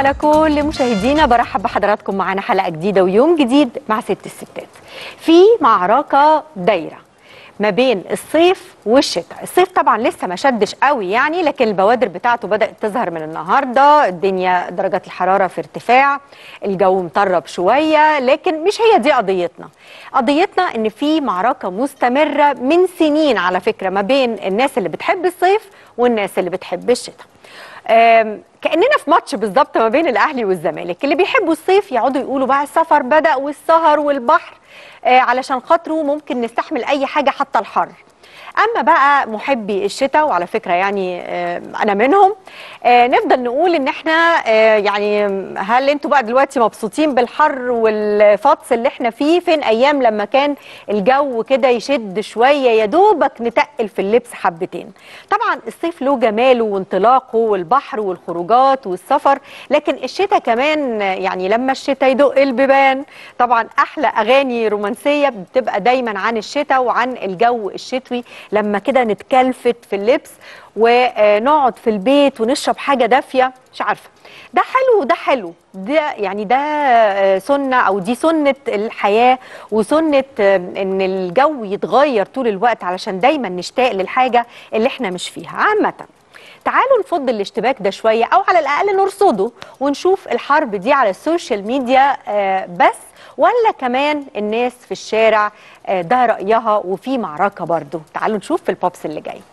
على كل مشاهدينا برحب بحضراتكم معانا حلقه جديده ويوم جديد مع ست الستات في معركه دايره ما بين الصيف والشتاء الصيف طبعا لسه ما شدش قوي يعني لكن البوادر بتاعته بدأت تظهر من النهاردة الدنيا درجات الحرارة في ارتفاع الجو مطرب شوية لكن مش هي دي قضيتنا قضيتنا ان في معركة مستمرة من سنين على فكرة ما بين الناس اللي بتحب الصيف والناس اللي بتحب الشتاء آم، كاننا في ماتش بالظبط ما بين الاهلي والزمالك اللي بيحبوا الصيف يقعدوا يقولوا بقى السفر بدا والسهر والبحر آه، علشان خاطره ممكن نستحمل اي حاجه حتى الحر اما بقى محبي الشتاء وعلى فكره يعني آه، انا منهم آه، نفضل نقول ان احنا آه، يعني هل انتوا بقى دلوقتي مبسوطين بالحر والفطس اللي احنا فيه فين ايام لما كان الجو كده يشد شويه يا دوبك نتقل في اللبس حبتين طبعا الصيف له جماله وانطلاقه والبحر والخروجات والسفر لكن الشتاء كمان آه، يعني لما الشتاء يدق البيبان طبعا احلى اغاني رومانسيه بتبقى دايما عن الشتاء وعن الجو الشتوي لما كده نتكلفت في اللبس ونقعد في البيت ونشرب حاجه دافيه مش عارفه ده حلو وده حلو ده يعني ده آه، سنه او دي سنه الحياه وسنه آه، ان الجو يتغير طول الوقت علشان دايما نشتاق للحاجه اللي احنا مش فيها عامه تعالوا نفض الاشتباك ده شويه او على الاقل نرصده ونشوف الحرب دي على السوشيال ميديا آه، بس ولا كمان الناس في الشارع آه، ده رايها وفي معركه برضو تعالوا نشوف في البوبس اللي جاي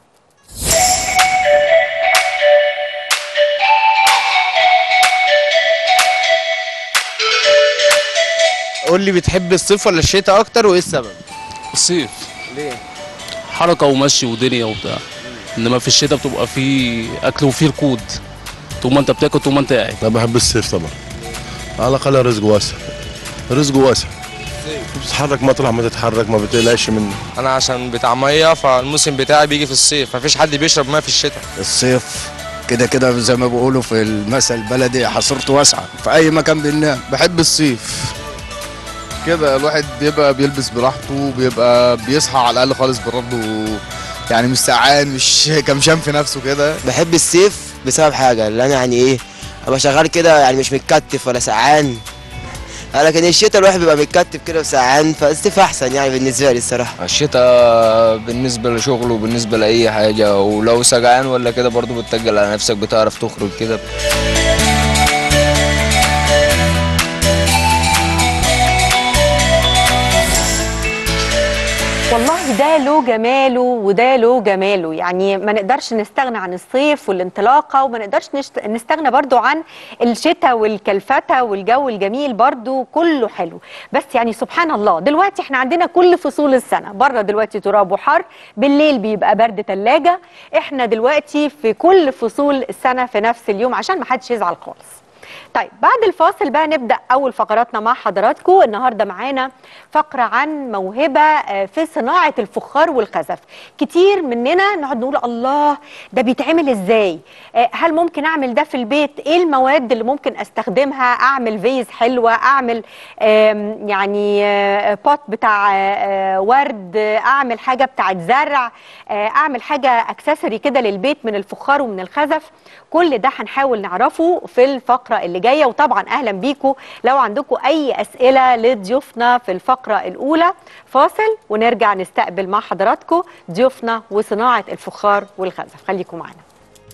قول لي بتحب الصيف ولا الشتاء اكتر وايه السبب الصيف ليه حركه ومشي ودنيا وبتاع انما في الشتاء بتبقى في اكل وفي ركود طول ما انت بتاكل طول ما انت قاعد انا بحب الصيف طبعا على الاقل رزق واسع رزق واسع بتتحرك مطرح ما تتحرك ما بتقلقش منه انا عشان بتاع ميه فالموسم بتاعي بيجي في الصيف مفيش حد بيشرب ميه في الشتاء الصيف كده كده زي ما بيقولوا في المثل البلدي حصرته واسعه في اي مكان بننام بحب الصيف كده الواحد بيبقى بيلبس براحته بيبقى بيصحى على الاقل خالص برضه يعني مش سعان مش كمشان في نفسه كده بحب الصيف بسبب حاجة اللي أنا يعني إيه أبقى شغال كده يعني مش متكتف ولا سعان لكن الشتاء الواحد بيبقى متكتف كده وسعان فالصيف أحسن يعني بالنسبة لي الصراحة الشتاء بالنسبه لشغله وبالنسبه لاي حاجه ولو سجعان ولا كده برضو بتتجل على نفسك بتعرف تخرج كده والله ده له جماله وده له جماله يعني ما نقدرش نستغنى عن الصيف والانطلاقه وما نقدرش نشت... نستغنى برضو عن الشتاء والكلفتة والجو الجميل برضو كله حلو بس يعني سبحان الله دلوقتي احنا عندنا كل فصول السنه بره دلوقتي تراب وحر بالليل بيبقى برد ثلاجه احنا دلوقتي في كل فصول السنه في نفس اليوم عشان ما حدش يزعل خالص طيب بعد الفاصل بقى نبدا اول فقراتنا مع حضراتكم النهارده معانا فقره عن موهبه آه، في صناعه الفخار والخزف كتير مننا نقعد نقول الله ده بيتعمل ازاي آه، هل ممكن اعمل ده في البيت ايه المواد اللي ممكن استخدمها اعمل فيز حلوه اعمل آم، يعني آه، بوت بتاع آه، آه، ورد آه، اعمل حاجه بتاعت زرع آه، اعمل حاجه اكسسوري كده للبيت من الفخار ومن الخزف كل ده هنحاول نعرفه في الفقره اللي جايه وطبعا اهلا بيكم لو عندكم اي اسئله لضيوفنا في الفقره الاولى فاصل ونرجع نستقبل مع حضراتكم ضيوفنا وصناعه الفخار والخزف خليكم معانا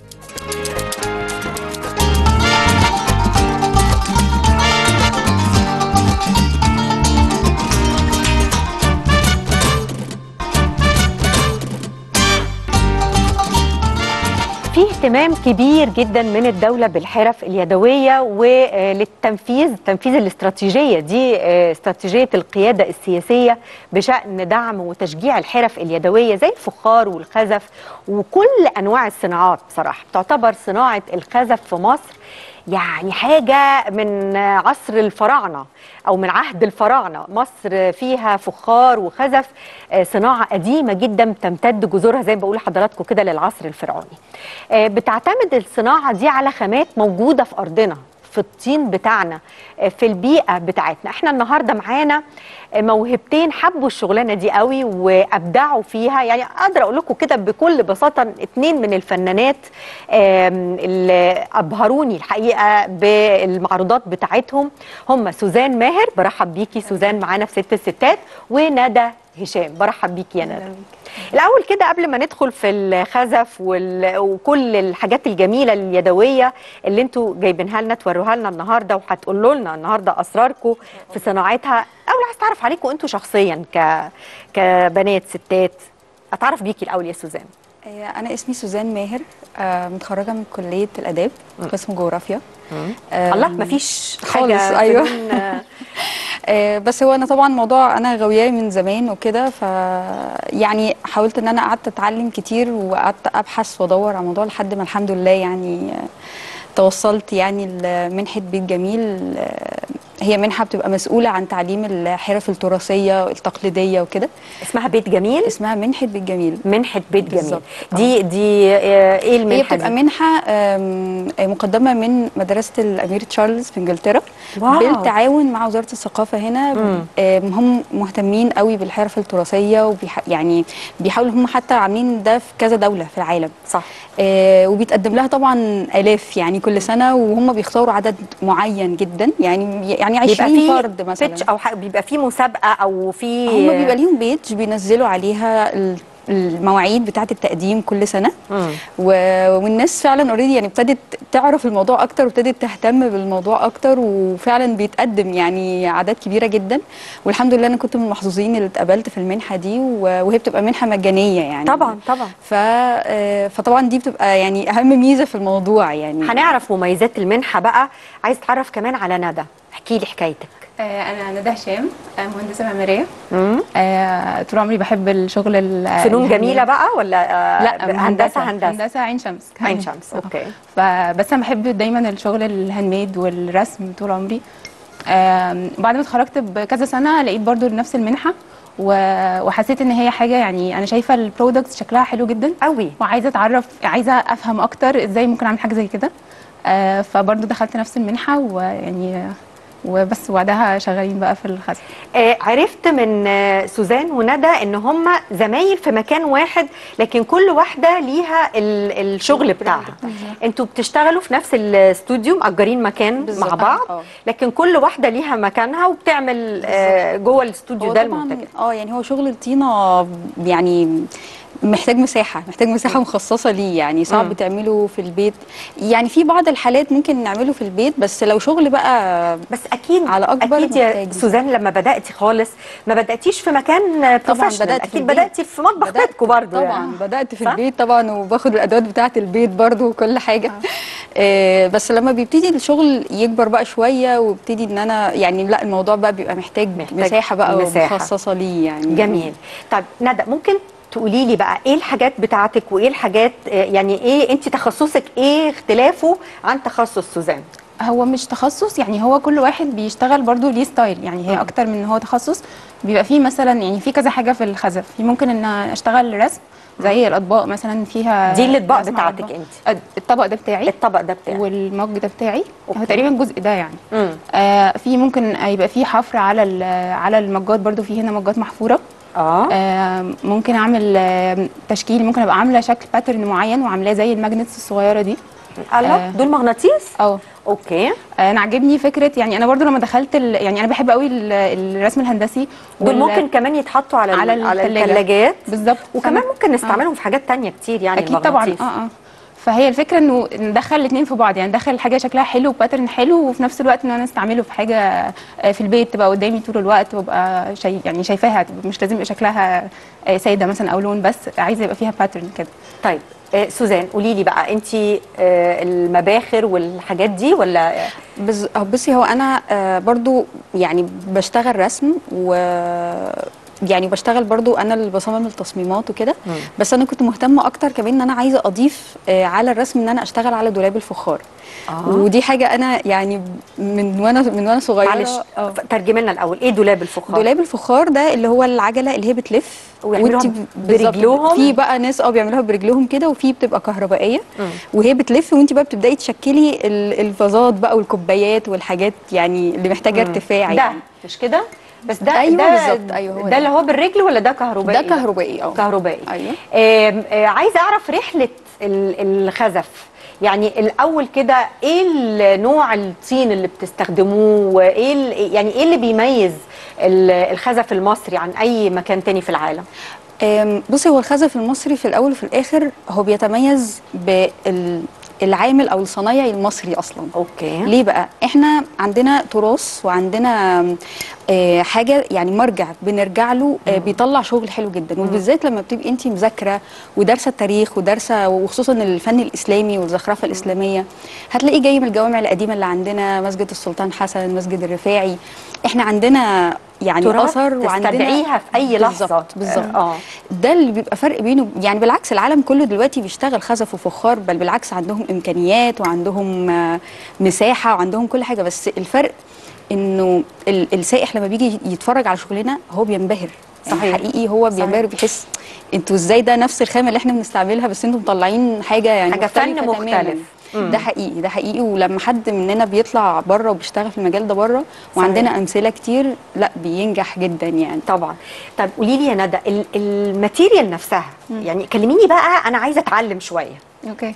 في اهتمام كبير جدا من الدولة بالحرف اليدوية وللتنفيذ تنفيذ الاستراتيجية دي آه، استراتيجية القيادة السياسية بشأن دعم وتشجيع الحرف اليدوية زي الفخار والخزف وكل أنواع الصناعات بصراحة تعتبر صناعة الخزف في مصر يعني حاجة من عصر الفراعنة أو من عهد الفراعنة مصر فيها فخار وخزف آه، صناعة قديمة جدا تمتد جذورها زي ما بقول لحضراتكم كده للعصر الفرعوني آه، بتعتمد الصناعة دي على خامات موجودة في أرضنا في الطين بتاعنا آه، في البيئه بتاعتنا احنا النهارده معانا آه، موهبتين حبوا الشغلانه دي قوي وابدعوا فيها يعني اقدر اقول لكم كده بكل بساطه اتنين من الفنانات آم، اللي ابهروني الحقيقه بالمعروضات بتاعتهم هم سوزان ماهر برحب بيكي سوزان معانا في ست الستات وندى هشام برحب بيكي يا ندى الاول كده قبل ما ندخل في الخزف وال... وكل الحاجات الجميله اليدويه اللي انتوا جايبينها لنا توروها لنا النهارده وهتقولوا لنا النهارده اسراركم في صناعتها اول عايز تعرف عليكم انتوا شخصيا ك... كبنات ستات اتعرف بيكي الاول يا سوزان آه، أنا اسمي سوزان ماهر آه، متخرجة من كلية الآداب قسم جغرافيا آه، الله مفيش حاجه خالص، أيوة. بدون- آه، آه، بس هو أنا طبعا موضوع أنا غاوياه من زمان وكده ف يعني حاولت إن أنا قعدت أتعلم كتير وقعدت أبحث وأدور على الموضوع لحد ما الحمد لله يعني آه، توصلت يعني لمنحة بيت جميل آه، هي منحة بتبقى مسؤولة عن تعليم الحرف التراثية التقليدية وكده اسمها بيت جميل اسمها منحة بيت جميل منحه بيت جميل بالظبط. دي دي آه، ايه هي المنحه بتبقى دي منحة آم، مقدمة من مدرسة الأمير تشارلز في إنجلترا واو. بالتعاون مع وزارة الثقافة هنا مم. آم، هم مهتمين قوي بالحرف التراثية وبيح... يعني بيحاولوا هم حتى عاملين ده في كذا دولة في العالم صح آه، وبيتقدم لها طبعا آلاف يعني كل سنة وهم بيختاروا عدد معين جدا يعني يعني 20 فرد مثلا بيتش او ح- بيبقى في مسابقه او في هم بيبقى ليهم بيج بينزلوا عليها ال- المواعيد بتاعة التقديم كل سنة مم. و... والناس فعلا اوريدي يعني ابتدت تعرف الموضوع اكتر وابتدت تهتم بالموضوع اكتر وفعلا بيتقدم يعني اعداد كبيره جدا والحمد لله انا كنت من المحظوظين اللي اتقبلت في المنحه دي و... وهي بتبقى منحه مجانيه يعني طبعا طبعا ف... آه، فطبعا دي بتبقى يعني اهم ميزه في الموضوع يعني هنعرف مميزات المنحه بقى عايز اتعرف كمان على ندى احكي لي حكايتك آه، أنا ندى هشام آه، مهندسة معمارية مم. آه، طول عمري بحب الشغل ال- فنون الهندسي. جميله بقى ولا آه، لا ب- هندسه هندسه هندسة عين شمس عين شمس اوكي فبس أنا بحب دايما الشغل الهاند ميد والرسم طول عمري آم، بعد ما اتخرجت بكذا سنة لقيت برضو نفس المنحة و- وحسيت ان هي حاجه يعني انا شايفه البرودكتس شكلها حلو جدا قوي وعايزه اتعرف عايزه افهم اكتر ازاي ممكن اعمل حاجه زي كده آه، فبرضو دخلت نفس المنحه ويعني وبس وبعدها شغالين بقى في الخزف آه عرفت من آه سوزان وندى ان هم زمايل في مكان واحد لكن كل واحده ليها ال- الشغل بتاعها انتوا بتشتغلوا في نفس الاستوديو مأجرين مكان مع بالظبط. بعض آه. لكن كل واحده ليها مكانها وبتعمل آه جوه الاستوديو هو ده طبعا المنتج اه يعني هو شغل الطينه يعني محتاج مساحه محتاج مساحه مخصصه ليه يعني صعب مم. تعمله في البيت يعني في بعض الحالات ممكن نعمله في البيت بس لو شغل بقى بس اكيد على اكبر اكيد يا محتاج سوزان لما بداتي خالص ما بداتيش في مكان بروفيشنال بدأت في اكيد البيت. بداتي في مطبخ بدأت بيتكم برضه طبعا يعني. بدات في صح؟ البيت طبعا وباخد الادوات بتاعه البيت برضو وكل حاجه آه بس لما بيبتدي الشغل يكبر بقى شويه وابتدي ان انا يعني لا الموضوع بقى بيبقى محتاج, محتاج مساحه بقى مساحة. مخصصه ليه يعني جميل طب ندى ممكن تقولي لي بقى ايه الحاجات بتاعتك وايه الحاجات آه، يعني ايه انت تخصصك ايه اختلافه عن تخصص سوزان هو مش تخصص يعني هو كل واحد بيشتغل برضو ليه ستايل يعني هي اكتر من ان هو تخصص بيبقى فيه مثلا يعني في كذا حاجه في الخزف في ممكن ان اشتغل رسم زي الاطباق مثلا فيها دي الأطباق رسم بتاعتك على الأطباق. انت. أد- الطبق ده بتاعي الطبق ده بتاعك والمج ده بتاعي أوكي. هو تقريبا الجزء ده يعني مم. آه في ممكن يبقى في حفر على ال- على المجات برضو في هنا مجات محفوره اه آه ممكن اعمل آه تشكيل ممكن ابقى عامله شكل باترن معين وعاملاه زي الماجنتس الصغيره دي الله آه. دول مغناطيس اه اوكي آه، انا عاجبني فكره يعني انا برضو لما دخلت ال... يعني انا بحب قوي ال- الرسم الهندسي دول وال- ممكن كمان يتحطوا على على ال- على التلاجة. الثلاجات بالظبط وكمان فأنا- ممكن نستعملهم في حاجات تانية كتير يعني اكيد طبعا المغناطيس. اه اه فهي الفكره انه ندخل الاثنين في بعض يعني ندخل حاجه شكلها حلو وباترن حلو وفي نفس الوقت ان انا استعمله في حاجه آه، في البيت تبقى قدامي طول الوقت وابقى شي يعني شايفاها تبقى مش لازم يبقى شكلها آه، ساده مثلا او لون بس عايزه يبقى فيها باترن كده طيب آه سوزان قولي لي بقى انت آه المباخر والحاجات دي ولا بز... أه بصي هو انا آه برضو يعني بشتغل رسم و يعني بشتغل برضو انا اللي بصمم التصميمات وكده مم. بس انا كنت مهتمه اكتر كمان ان انا عايزه اضيف آه على الرسم ان انا اشتغل على دولاب الفخار آه. ودي حاجه انا يعني من وانا من وانا صغيره معلش آه. ترجمي لنا الاول ايه دولاب الفخار دولاب الفخار ده اللي هو العجله اللي هي بتلف ويعملوها وانتي بالظبط برجلهم؟ في بقى ناس اه بيعملوها برجلهم كده وفي بتبقى كهربائيه وهي بتلف وانت بقى بتبداي تشكلي ال- الفازات بقى والكوبايات والحاجات يعني اللي محتاجه ارتفاع ده يعني مش كده بس ده أيوة ده بالظبط، أيوة هو ده ده. اللي هو بالرجل ولا ده كهربائي ده كهربائي اه كهربائي ايوه آم، آه عايزه اعرف رحله ال- الخزف يعني الاول كده ايه ال- نوع الطين اللي بتستخدموه وايه ال- يعني ايه اللي بيميز ال- الخزف المصري عن اي مكان تاني في العالم أم، بصي هو الخزف المصري في الاول وفي الاخر هو بيتميز بالعامل او الصنايعي المصري اصلا اوكي ليه بقى احنا عندنا تراث وعندنا آه، حاجه يعني مرجع بنرجع له آه، بيطلع شغل حلو جدا وبالذات لما بتبقي انت مذاكره ودارسه التاريخ ودارسه وخصوصا الفن الاسلامي والزخرفه الاسلاميه هتلاقي جاي من الجوامع القديمه اللي عندنا مسجد السلطان حسن مسجد الرفاعي احنا عندنا يعني تراث اثر وعندنا تستدعيها في اي لحظه بالظبط بالظبط اه ده اللي بيبقى فرق بينه يعني بالعكس العالم كله دلوقتي بيشتغل خزف وفخار بل بالعكس عندهم امكانيات وعندهم آه، مساحه وعندهم كل حاجه بس الفرق انه ال- السائح لما بيجي يتفرج على شغلنا هو بينبهر صحيح. يعني حقيقي هو صحيح. بينبهر بيحس انتوا ازاي ده نفس الخامه اللي احنا بنستعملها بس انتوا مطلعين حاجه يعني حاجة فن مختلفة مختلف. تماماً. مم. ده حقيقي ده حقيقي ولما حد مننا بيطلع بره وبيشتغل في المجال ده بره وعندنا امثله كتير لا بينجح جدا يعني طبعا طب قولي لي يا ندى ال- الماتيريال نفسها يعني كلميني بقى انا عايزه اتعلم شويه اوكي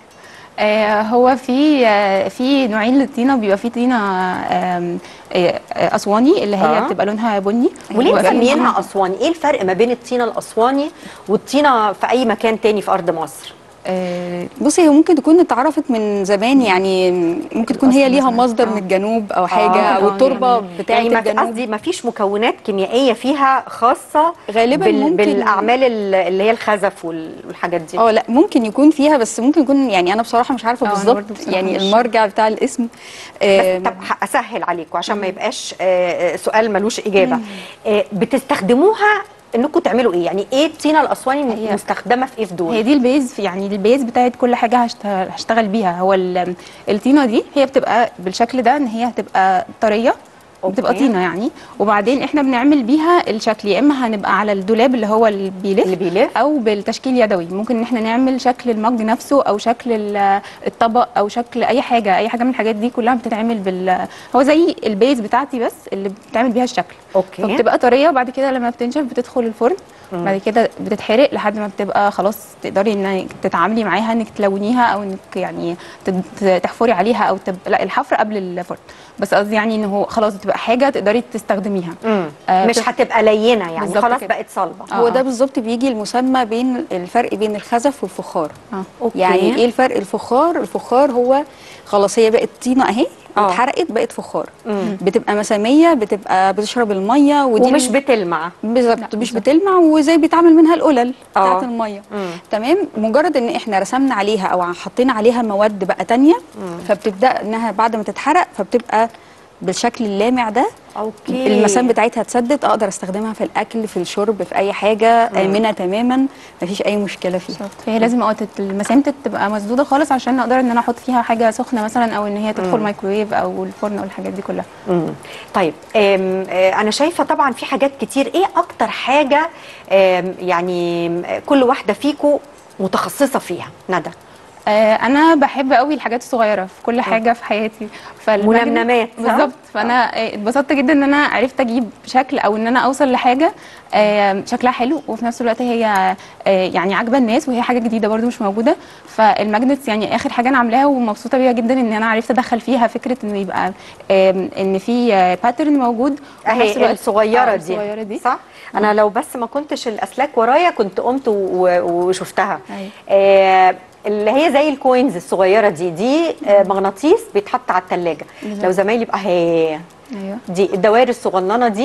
آه هو في آه في نوعين للطينه بيبقى في طينه آم، آه آه، اسواني اللي هي آه. بتبقى لونها بني وليه وبيبقى في مسميينها منها- اسواني ايه الفرق ما بين الطينه الاسواني والطينه في اي مكان تاني في ارض مصر آه بصي هي ممكن تكون اتعرفت من زمان يعني ممكن تكون هي الأصل ليها مثلاً. مصدر آه. من الجنوب او حاجه آه، او آه، التربه يعني- بتاعه يعني ما في الجنوب قصدي ما فيش مكونات كيميائيه فيها خاصه غالباً بال ممكن- بالاعمال ال- اللي هي الخزف وال- والحاجات دي اه لا ممكن يكون فيها بس ممكن يكون يعني انا بصراحه مش عارفه آه، أنا بالظبط برضو بصراحة يعني مش- المرجع بتاع الاسم بس آه، طب ه- اسهل عليكم عشان ما يبقاش آه، آه، سؤال ملوش اجابه آه، بتستخدموها انكم تعملوا ايه يعني ايه الطينه الاسواني هي- مستخدمه في ايه في دول هي دي البيز يعني البيز بتاعت كل حاجه هشتغل, هشتغل بيها هو ال- الطينه دي هي بتبقى بالشكل ده ان هي هتبقى طريه بتبقى أوكي. طينه يعني وبعدين احنا بنعمل بيها الشكل يا اما هنبقى على الدولاب اللي هو اللي بيلف اللي بيلف او بالتشكيل يدوي ممكن ان احنا نعمل شكل المج نفسه او شكل ال- الطبق او شكل اي حاجه اي حاجه من الحاجات دي كلها بتتعمل بال هو زي البيز بتاعتي بس اللي بتعمل بيها الشكل اوكي فبتبقى طريه وبعد كده لما بتنشف بتدخل الفرن بعد كده بتتحرق لحد ما بتبقى خلاص تقدري انك تتعاملي معاها انك تلونيها او انك يعني تد- تحفري عليها او تب... لا الحفر قبل الفرن بس قصدي يعني ان هو خلاص بتبقى حاجه تقدري تستخدميها مم. آه، مش بتف- هتبقى لينه يعني بالظبط خلاص كده. بقت صلبه آه، هو آه. ده بالظبط بيجي المسمى بين الفرق بين الخزف والفخار اه أوكي. يعني ايه الفرق الفخار الفخار هو خلاص هي بقت طينه اهي آه. اتحرقت بقت فخار مم. بتبقى مساميه بتبقى بتشرب الميه ودي ومش ال- بتلمع بالظبط لا، مش بالظبط. بتلمع وزي بيتعمل منها القلل آه. بتاعت الميه مم. تمام مجرد ان احنا رسمنا عليها او حطينا عليها مواد بقى تانية فبتبدا انها بعد ما تتحرق فبتبقى بالشكل اللامع ده اوكي المسام بتاعتها اتسدت اقدر استخدمها في الاكل في الشرب في اي حاجه امنه تماما مفيش اي مشكله فيها بالظبط فهي لازم اه تت- المسام تبقى مسدوده خالص عشان اقدر ان انا احط فيها حاجه سخنه مثلا او ان هي تدخل مايكرويف او الفرن او الحاجات دي كلها مم. طيب آم، آه، انا شايفه طبعا في حاجات كتير ايه اكتر حاجه آم، يعني آم، كل واحده فيكم متخصصه فيها ندى آه انا بحب قوي الحاجات الصغيره في كل حاجه في حياتي فالمجد- منمنمات، صح؟ بالظبط فانا آه، اتبسطت جدا ان انا عرفت اجيب شكل او ان انا اوصل لحاجه آه شكلها حلو وفي نفس الوقت هي آه يعني عاجبه الناس وهي حاجه جديده برده مش موجوده فالماجنتس يعني اخر حاجه انا عاملاها ومبسوطه بيها جدا ان انا عرفت ادخل فيها فكره انه يبقى آم، ان في باترن موجود وفي نفس اهي الوقت- الصغيره آه، دي الصغيره دي صح انا لو بس ما كنتش الاسلاك ورايا كنت قمت و- و- وشفتها أيوة. آه اللي هي زي الكوينز الصغيره دي دي آه مغناطيس بيتحط على الثلاجه بالظبط. لو زمايلي بقى اهي ايوه دي الدوائر الصغننه دي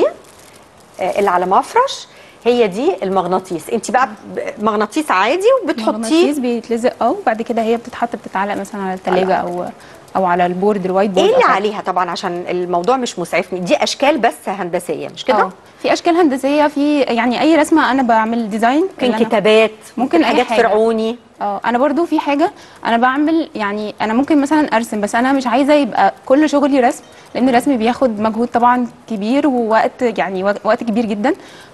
آه، اللي على مفرش هي دي المغناطيس انت بقى ب- مغناطيس عادي وبتحطيه المغناطيس بيتلزق اه وبعد كده هي بتتحط بتتعلق مثلا على الثلاجه او او على البورد الوايت بورد ايه اللي أو حاجة. عليها طبعا عشان الموضوع مش مسعفني دي اشكال بس هندسيه مش كده اه في اشكال هندسيه في يعني اي رسمه انا بعمل ديزاين ممكن اللي أنا- كتابات ممكن أي حاجات حاجة. فرعوني اه انا برضو في حاجه انا بعمل يعني انا ممكن مثلا ارسم بس انا مش عايزه يبقى كل شغلي رسم لان الرسم بياخد مجهود طبعا كبير ووقت يعني وق- وقت كبير جدا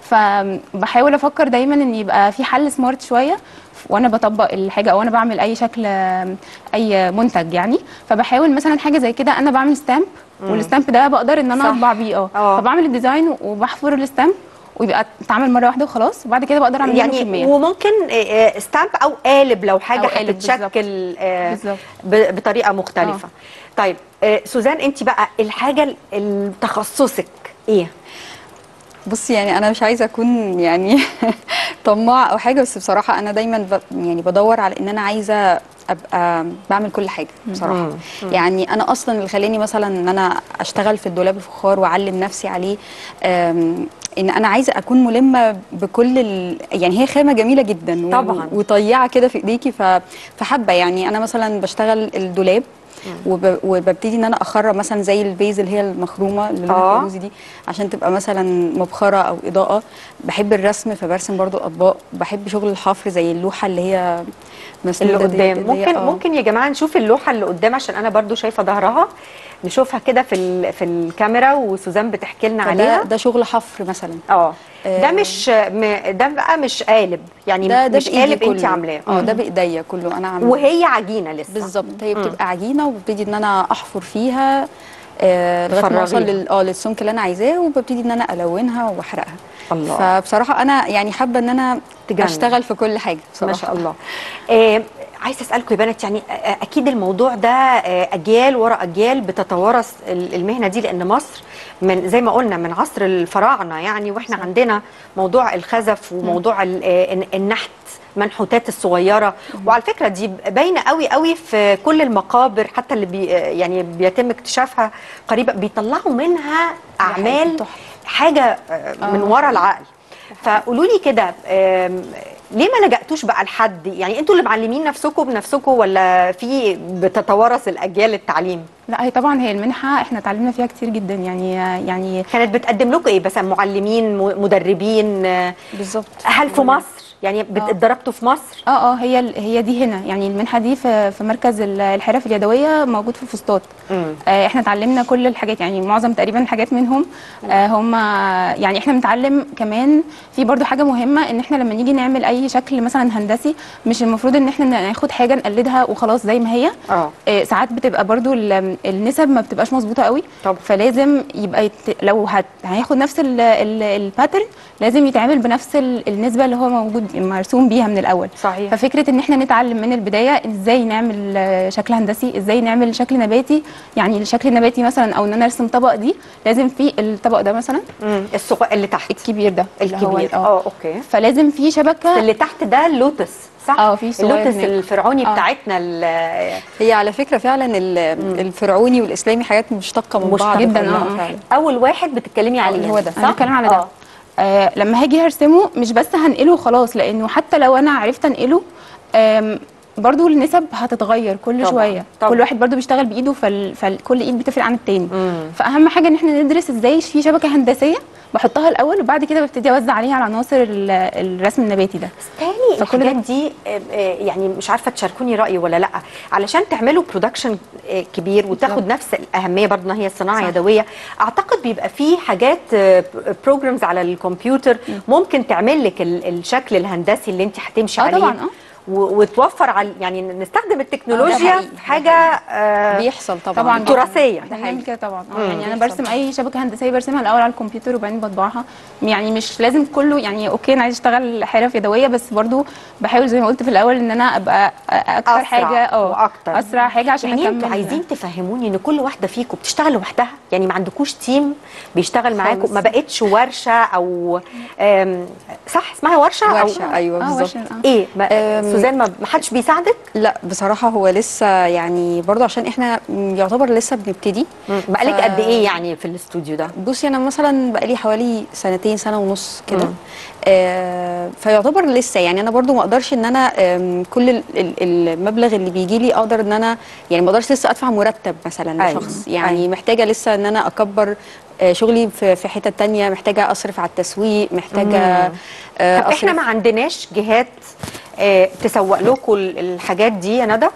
فبحاول افكر دايما ان يبقى في حل سمارت شويه وانا بطبق الحاجه او انا بعمل اي شكل اي منتج يعني فبحاول مثلا حاجه زي كده انا بعمل ستامب مم. والستامب ده بقدر ان انا صح. اطبع بيه اه آه. فبعمل الديزاين وبحفر الستامب ويبقى اتعمل مره واحده وخلاص وبعد كده بقدر اعمل يعني كميه وممكن آه، آه، ستامب او قالب لو حاجه أو قالب هتتشكل آه، بالظبط. ب- بطريقه مختلفه طيب آه، سوزان انت بقى الحاجه ال- ال- تخصصك ايه بصي يعني انا مش عايزه اكون يعني طماع او حاجه بس بصراحه انا دايما ب يعني بدور على ان انا عايزه ابقى بعمل كل حاجه بصراحه مم. مم. يعني انا اصلا اللي خلاني مثلا ان انا اشتغل في الدولاب الفخار واعلم نفسي عليه أم، ان انا عايزه اكون ملمه بكل ال... يعني هي خامه جميله جدا و- طبعاً. وطيعه كده في ايديكي ف... فحابه يعني انا مثلا بشتغل الدولاب وب... وببتدي ان انا اخرم مثلا زي البيز اللي هي المخرومه اللي لونها آه. فيروزي دي عشان تبقى مثلا مبخره او اضاءه بحب الرسم فبرسم برضو الاطباق بحب شغل الحفر زي اللوحه اللي هي اللي مسنودة دي قدام اللي هي- ممكن آه. ممكن يا جماعه نشوف اللوحه اللي قدام عشان انا برضو شايفه ظهرها نشوفها كده في ال- في الكاميرا وسوزان بتحكي لنا فده- عليها ده شغل حفر مثلا اه ده آه. مش م- ده بقى مش قالب يعني ده ده مش بإيدي قالب انت كله. عاملاه اه ده مم. بايديا كله انا عامله وهي عجينه لسه بالظبط هي مم. بتبقى عجينه وببتدي ان انا احفر فيها آه لغايه ما اوصل تفرغيها. لل- اه للسمك اللي انا عايزاه وببتدي ان انا الونها واحرقها الله. فبصراحه انا يعني حابه ان انا تجنن. اشتغل في كل حاجه بصراحه ما شاء الله آه عايزه اسالكم يا بنات يعني آه، اكيد الموضوع ده آه، اجيال ورا اجيال بتتوارث ال- المهنه دي لان مصر من زي ما قلنا من عصر الفراعنه يعني واحنا عندنا موضوع الخزف وموضوع ال- آه، الن- النحت منحوتات الصغيره وعلى فكره دي باينه قوي قوي في كل المقابر حتى اللي بي آه، يعني بيتم اكتشافها قريبا بيطلعوا منها اعمال حاجه آه، من آه. ورا العقل فقولوا لي كده آم، ليه ما لجأتوش بقى لحد يعني انتوا اللي معلمين نفسكم بنفسكم ولا في بتتوارث الاجيال التعليم لا هي طبعا هي المنحه احنا اتعلمنا فيها كتير جدا يعني يعني كانت بتقدم لكم ايه مثلا معلمين م- مدربين بالظبط هل في مصر يعني بت- آه. اتدربتوا في مصر اه اه هي ال- هي دي هنا يعني المنحه دي في في مركز ال- الحرف اليدويه موجود في فسطاط آه احنا اتعلمنا كل الحاجات يعني معظم تقريبا الحاجات منهم آه هم يعني احنا بنتعلم كمان في برضو حاجه مهمه ان احنا لما نيجي نعمل اي شكل مثلا هندسي مش المفروض ان احنا ناخد حاجه نقلدها وخلاص زي ما هي اه آه، ساعات بتبقى برضو ال- النسب ما بتبقاش مظبوطه قوي طب. فلازم يبقى يت... لو هت... هياخد نفس ال... ال... الباترن لازم يتعمل بنفس ال... النسبه اللي هو موجود مرسوم بيها من الاول صحيح ففكره ان احنا نتعلم من البدايه ازاي نعمل آه، شكل هندسي ازاي نعمل شكل نباتي يعني الشكل النباتي مثلا او ان انا ارسم طبق دي لازم في الطبق ده مثلا الصغير اللي تحت الكبير ده اللي هو الكبير ال- اه اوكي فلازم في شبكه اللي تحت ده اللوتس صح اه في صغير اللوتس هناك. الفرعوني آه. بتاعتنا ال- هي على فكره فعلا ال- الفرعوني والاسلامي حاجات مشتقه من بعض جدا كلها اه فعلا. اول واحد بتتكلمي عليه هو ده. انا بتكلم على ده آه. آه لما هاجي هرسمه مش بس هنقله وخلاص لانه حتى لو انا عرفت انقله آم، برضو النسب هتتغير كل طبعاً، شويه طبعاً. كل واحد برضو بيشتغل بايده فال... فكل ايد بتفرق عن التاني مم. فاهم حاجه ان احنا ندرس ازاي في شبكه هندسيه بحطها الاول وبعد كده ببتدي اوزع عليها على عناصر ال- الرسم النباتي ده تاني فكل الحاجات ده- دي آه، آه، يعني مش عارفه تشاركوني رايي ولا لا علشان تعملوا برودكشن كبير وتاخد بالظبط. نفس الاهميه برضه إن هي صناعه صح. يدويه اعتقد بيبقى في حاجات بروجرامز على الكمبيوتر ممكن تعمل لك ال- الشكل الهندسي اللي انت هتمشي اه عليه طبعا اه و- وتوفر على يعني نستخدم التكنولوجيا حقيقي، في حاجه آه، بيحصل طبعا طبعا تراثيه احنا بنعمل كده طبعا مم. اه يعني انا برسم اي شبكه هندسيه برسمها الاول على الكمبيوتر وبعدين بطبعها يعني مش لازم كله يعني اوكي انا عايز اشتغل حرف يدويه بس برضو بحاول زي ما قلت في الاول ان انا ابقى اكتر أسرع حاجه اه وأكتر. اسرع حاجه عشان يعني انتوا اكمل عايزين تفهموني ان كل واحده فيكم بتشتغل لوحدها يعني ما عندكوش تيم بيشتغل معاكم خالص. ما بقتش ورشه او آم، صح اسمها ورشه او ورشه ايوه اه بالظبط ورشة، اه. ايه ما أم، سوزان ما ما حدش بيساعدك لا بصراحه هو لسه يعني برضو عشان احنا م، يعتبر لسه بنبتدي بقالك ف- قد ايه يعني في الاستوديو ده بصي انا مثلا بقالي حوالي سنتين سنه ونص كده آه فيعتبر لسه يعني انا برضو ما اقدرش ان انا آم، كل ال- ال- المبلغ اللي بيجي لي اقدر ان انا يعني ما اقدرش لسه ادفع مرتب مثلا أيوة، لشخص يعني أيوة. محتاجه لسه ان انا اكبر آه، شغلي في في حته تانية محتاجه اصرف على التسويق محتاجه آه، طب احنا أصرف- ما عندناش جهات آه، تسوق لكم ال- الحاجات دي يا ندى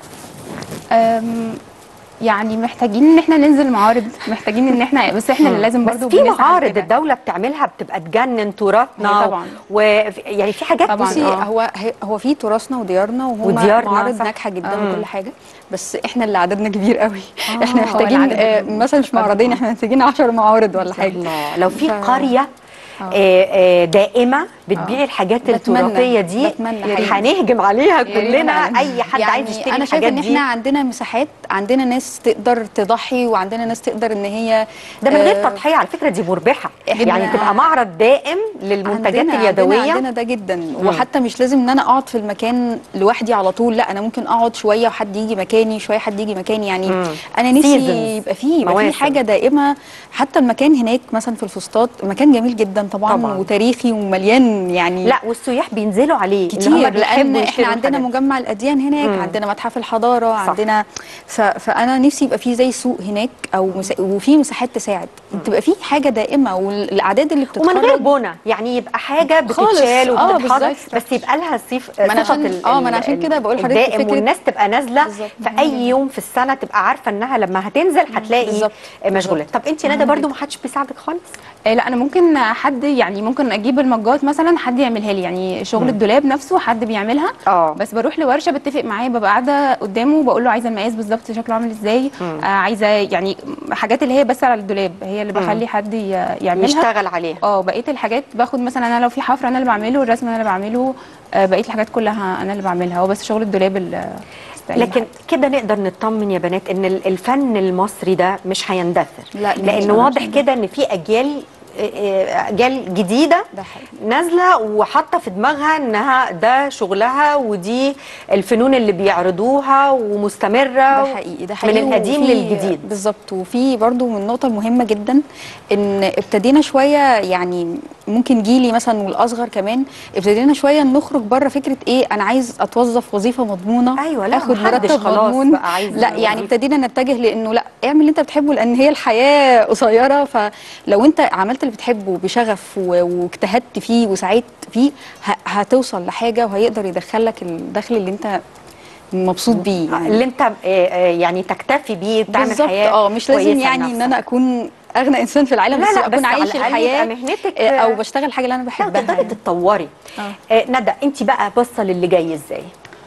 أم، يعني محتاجين ان احنا ننزل معارض محتاجين ان احنا بس احنا اللي لازم بس برضو في بنسعى معارض لكده. الدوله بتعملها بتبقى تجنن تراثنا هي طبعاً. ويعني في حاجات بصي آه. هو هي- هو في تراثنا وديارنا وهو وديارنا، معارض صح. ناجحه جدا آه. وكل حاجه بس احنا اللي عددنا كبير قوي آه، احنا هو محتاجين العدد آه كبير. مثلا مش معرضين احنا محتاجين 10 معارض ولا حاجه الله لو في ف- قريه آه، آه، دائمه بتبيع الحاجات بتمنى- التراثيه دي بتمنى حقيقي. هنهجم عليها ريت كلنا فعلاً. اي حد يعني عايز يشتري انا شايفه الحاجات ان دي احنا عندنا مساحات عندنا ناس تقدر تضحي وعندنا ناس تقدر ان هي ده من غير آه، تضحيه على فكره دي مربحه إحنا- يعني تبقى معرض دائم للمنتجات عندنا اليدويه عندنا, عندنا ده جدا وحتى مش لازم ان انا اقعد في المكان لوحدي على طول لا انا ممكن اقعد شويه وحد يجي مكاني شويه حد يجي مكاني يعني مم. انا نفسي Seasons. يبقى فيه يبقى مواسم. فيه حاجه دائمه حتى المكان هناك مثلا في الفسطاط مكان جميل جدا طبعا, طبعاً. وتاريخي ومليان يعني لا والسياح بينزلوا عليه اللي هم كتير بيحبوا لان احنا يشتروا عندنا الحاجات. مجمع الاديان هناك مم. عندنا متحف الحضاره صح. عندنا ف... فانا نفسي يبقى في زي سوق هناك او مس... وفي مساحات تساعد تبقى في حاجه دائمه والاعداد اللي بتتخرج ومن غير بنى يعني يبقى حاجه خالص. بتتشال آه، وبتتحط بالظبط. بس يبقى لها صيف ما أنا صفة عشان- ال- آه، ما أنا ال- عشان كده بقول لحضرتك الدائم فكرة- والناس تبقى نازله بالظبط. في اي يوم في السنه تبقى عارفه انها لما هتنزل هتلاقي بالظبط. مشغوله طب انت ندى مهم برضو ما حدش بيساعدك خالص آه، لا انا ممكن حد يعني ممكن اجيب المجات مثلا حد يعملها لي يعني شغل الدولاب نفسه حد بيعملها اه بس بروح لورشه بتفق معاه ببقى قاعده قدامه بقول له عايزه المقاس بالظبط شكله عامل ازاي آه عايزه يعني حاجات اللي هي بس على الدولاب هي اللي بخلي حد ي- يعملها يشتغل عليها اه بقيه الحاجات باخد مثلا انا لو في حفره انا اللي بعمله الرسم انا اللي بعمله آه بقيه الحاجات كلها انا اللي بعملها هو بس شغل الدولاب اللي استعين لكن بحد. كده نقدر نطمن يا بنات ان ال- الفن المصري ده مش هيندثر لا، مش لان هيندثر. واضح كده ان في اجيال آه، آه، اجيال جديده ده حقيقي. نازله وحاطه في دماغها انها ده شغلها ودي الفنون اللي بيعرضوها ومستمره ده حقيقي ده حقيقي من القديم وفي- للجديد بالظبط وفي برضو من النقطة المهمة جدا ان ابتدينا شوية يعني ممكن جيلي مثلا والاصغر كمان ابتدينا شوية نخرج بره فكرة ايه انا عايز اتوظف وظيفة مضمونة أيوة، لا، اخد محدش مرتب خلاص مضمون بقى عايز لا يعني وظيفة. ابتدينا نتجه لانه لا اعمل اللي انت بتحبه لان هي الحياة قصيرة فلو انت عملت اللي بتحبه بشغف و- واجتهدت فيه وسعيت فيه ه- هتوصل لحاجة وهيقدر يدخلك الدخل اللي انت مبسوط بيه يعني. اللي انت آه، آه، يعني تكتفي بيه تعمل بالظبط حياه اه مش لازم كويسة يعني ان لنفسك. انا اكون اغنى انسان في العالم لا، بس لا، اكون بس على عايش الأقل الحياه يبقى مهنتك، آه، او آه، بشتغل الحاجه اللي انا لا بحبها تقدري يعني. تتطوري آه. آه، ندى انت بقى باصه للي جاي ازاي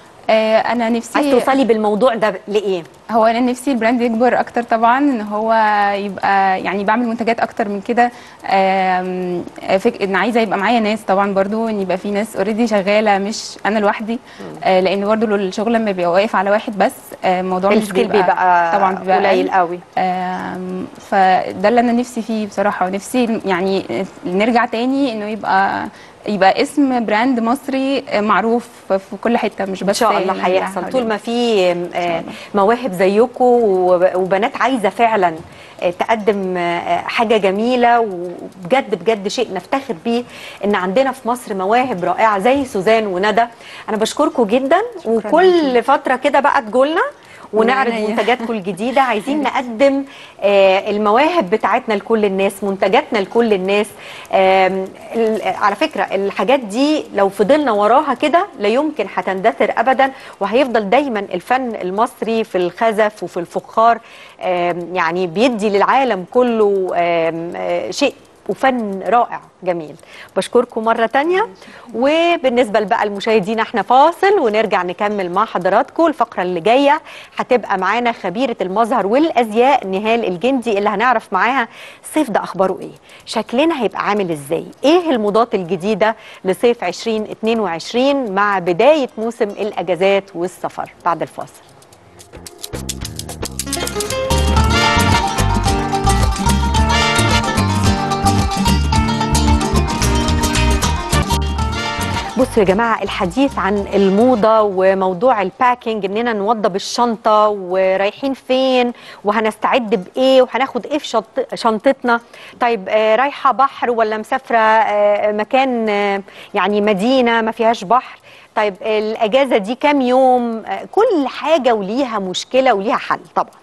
آه انا نفسي عايز توصلي بالموضوع ده لايه هو انا نفسي البراند يكبر اكتر طبعا ان هو يبقى يعني بعمل منتجات اكتر من كده آم، فك... ان عايزه يبقى معايا ناس طبعا برضو ان يبقى في ناس اوريدي شغاله مش انا لوحدي آه لان برضو الشغل لما بيبقى واقف على واحد بس آه، الموضوع مش السكيل بيبقى طبعا بيبقى قليل أقل. قوي آم، فده اللي انا نفسي فيه بصراحه ونفسي يعني نرجع تاني انه يبقى يبقى اسم براند مصري معروف في كل حته مش بس ان شاء الله هنا هيحصل حوالينا. طول ما في آه، مواهب زيكم وب- وبنات عايزه فعلا آه، تقدم آه، حاجه جميله وبجد بجد شيء نفتخر بيه ان عندنا في مصر مواهب رائعه زي سوزان وندى انا بشكركم جدا وكل فتره كده بقى تجولنا ونعرض عينيا. منتجاتكم الجديده عايزين نقدم آه، المواهب بتاعتنا لكل الناس منتجاتنا لكل الناس آم، ال- على فكره الحاجات دي لو فضلنا وراها كده لا يمكن هتندثر ابدا وهيفضل دايما الفن المصري في الخزف وفي الفخار آم، يعني بيدي للعالم كله آم، آه، شيء وفن رائع جميل بشكركم مرة تانية وبالنسبة بقى المشاهدين احنا فاصل ونرجع نكمل مع حضراتكم الفقرة اللي جاية هتبقى معانا خبيرة المظهر والأزياء نهال الجندي اللي هنعرف معاها الصيف ده أخباره ايه شكلنا هيبقى عامل ازاي ايه الموضات الجديدة لصيف 2022 مع بداية موسم الأجازات والسفر بعد الفاصل بصوا يا جماعة الحديث عن الموضة وموضوع الباكينج اننا نوضب الشنطة ورايحين فين وهنستعد بايه وهناخد ايه في شنط- شنطتنا طيب آه، رايحة بحر ولا مسافرة آه، مكان آه، يعني مدينة ما فيهاش بحر طيب الاجازة دي كام يوم آه، كل حاجة وليها مشكلة وليها حل طبعا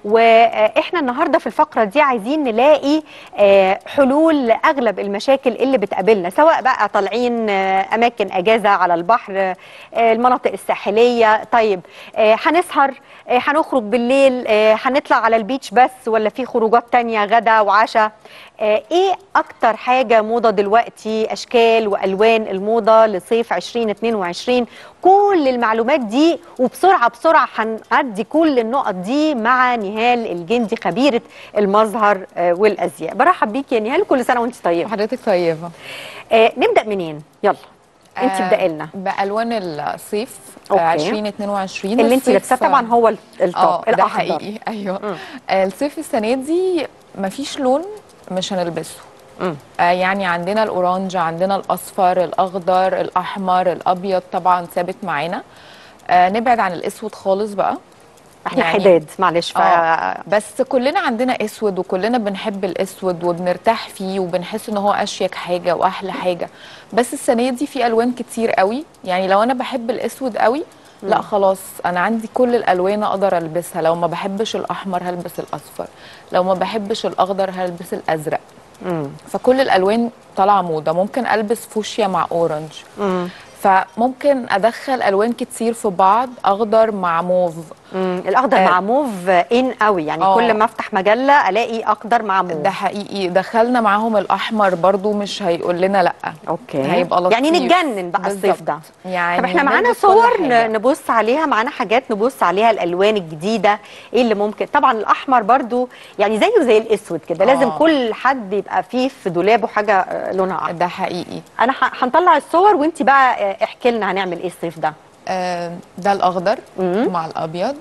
واحنا النهارده في الفقره دي عايزين نلاقي آه، حلول لاغلب المشاكل اللي بتقابلنا سواء بقى طالعين آه، اماكن اجازه على البحر آه، المناطق الساحليه طيب آه، هنسهر آه، هنخرج بالليل آه، هنطلع على البيتش بس ولا في خروجات تانية غدا وعشاء آه، ايه اكتر حاجه موضه دلوقتي اشكال والوان الموضه لصيف 2022 كل المعلومات دي وبسرعه بسرعه هنعدي كل النقط دي مع نهال الجندي خبيره المظهر آه، والازياء برحب بيكي يا نهال كل سنه وانت طيبه حضرتك طيبه آه، نبدا منين يلا انت آه، ابدأي لنا بالوان الصيف أوكي. آه، 2022 اللي انت الصيف- لابساه طبعا هو ال- اه التوب ده الاخضر حقيقي ايوه آه، الصيف السنه دي مفيش لون مش هنلبسه مم. آه يعني عندنا الاورانج عندنا الاصفر الاخضر الاحمر الابيض طبعا ثابت معانا آه نبعد عن الاسود خالص بقى احنا يعني- حداد معلش ف... آه بس كلنا عندنا اسود وكلنا بنحب الاسود وبنرتاح فيه وبنحس ان هو اشيك حاجه واحلى حاجه بس السنه دي في الوان كتير قوي يعني لو انا بحب الاسود قوي لا خلاص انا عندي كل الالوان اقدر البسها لو ما بحبش الاحمر هلبس الاصفر لو ما بحبش الاخضر هلبس الازرق مم. فكل الالوان طالعه موضه ممكن البس فوشيا مع اورنج مم. فممكن ادخل الوان كتير في بعض اخضر مع موف مم. الاخضر آه. مع موف ان قوي يعني آه. كل ما افتح مجله الاقي اخضر مع موف ده حقيقي دخلنا معاهم الاحمر برضو مش هيقول لنا لا اوكي هيبقى لطيف يعني نتجنن بقى الصيف بالظبط. ده يعني طب احنا معانا نلبس كل صور حاجة. ن- نبص عليها معانا حاجات نبص عليها الالوان الجديده ايه اللي ممكن طبعا الاحمر برضو يعني زيه زي الاسود كده لازم آه. كل حد يبقى فيه في دولابه حاجه آه، لونها احمر ده حقيقي انا ه- هنطلع الصور وانت بقى آه، احكي لنا هنعمل ايه الصيف ده آه ده الاخضر مم. مع الابيض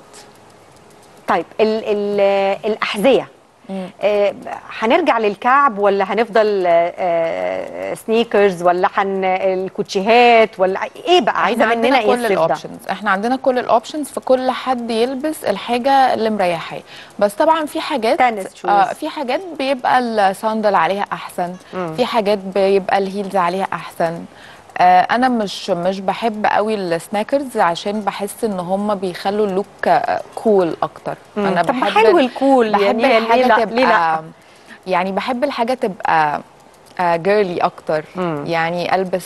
طيب ال ال الاحذيه مم. آه، هنرجع للكعب ولا هنفضل آه، آه، سنيكرز ولا هن الكوتشيهات ولا ايه بقى عايزه احنا مننا عندنا ايه كل الصيف ده الاوبشنز احنا عندنا كل الاوبشنز فكل حد يلبس الحاجه اللي مريحاه بس طبعا في حاجات تنس شوز. آه في حاجات بيبقى الساندل عليها احسن مم. في حاجات بيبقى الهيلز عليها احسن آه انا مش مش بحب قوي السناكرز عشان بحس ان هم بيخلوا اللوك آه، كول اكتر مم. انا طب ما بحب حلو الكول بحب يعني ليه الحاجه لا- تبقى ليه لا؟ يعني بحب الحاجه تبقى جيرلي اكتر مم. يعني البس